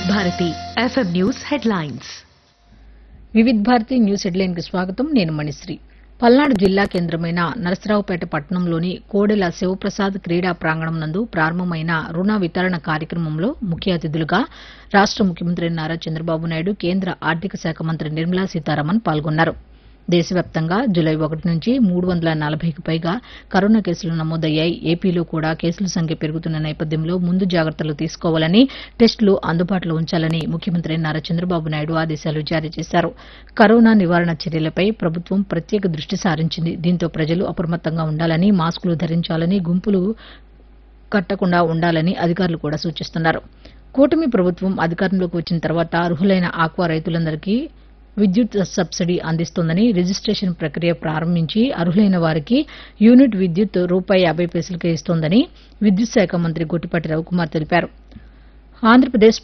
Bharati FM news headlines Vividh Bharati news headline కి స్వాగతం నేను మణిశ్రీ పల్నాడు జిల్లా కేంద్రమైన నరసరావుపేట పట్టణంలోని కోడెల శివప్రసాద్ క్రీడా ప్రాంగణం నందు ప్రారంభమైన రుణ వితరణ కార్యక్రమంలో ముఖ్య అతిథులుగా రాష్ట ముఖ్యమంత్రి నారా చంద్రబాబు నాయుడు కేంద్ర ఆర్థిక శాఖ మంత్రి నిర్మలా సీతారామన్ పాల్గొన్నారు దేశవ్యాప్తంగా జులై ఒకటి నుంచి మూడు వందల నలభైకి పైగా కరోనా కేసులు నమోదయ్యాయి ఏపీలో కూడా కేసుల సంఖ్య పెరుగుతున్న నేపథ్యంలో ముందు జాగ్రత్తలు తీసుకోవాలని టెస్టులు అందుబాటులో ఉంచాలని ముఖ్యమంత్రి నారా చంద్రబాబు నాయుడు ఆదేశాలు జారీ చేశారు కరోనా నివారణ చర్యలపై ప్రభుత్వం ప్రత్యేక దృష్టి సారించింది దీంతో ప్రజలు అప్రమత్తంగా ఉండాలని మాస్కులు ధరించాలని గుంపులు కట్టకుండా ఉండాలని అధికారులు కూడా సూచిస్తున్నారు కూటమి ప్రభుత్వం అధికారంలోకి వచ్చిన తర్వాత అర్హులైన ఆక్వా రైతులందరికీ విద్యుత్ సబ్సిడీ అందిస్తోందని రిజిస్టేషన్ ప్రక్రియ ప్రారంభించి అర్హులైన వారికి యూనిట్ విద్యుత్ రూపాయి యాబై పైసలకే ఇస్తోందని విద్యుత్ శాఖ మంత్రి గొట్టిపాటి రవికుమార్ తెలిపారు ఆంధ్రప్రదేశ్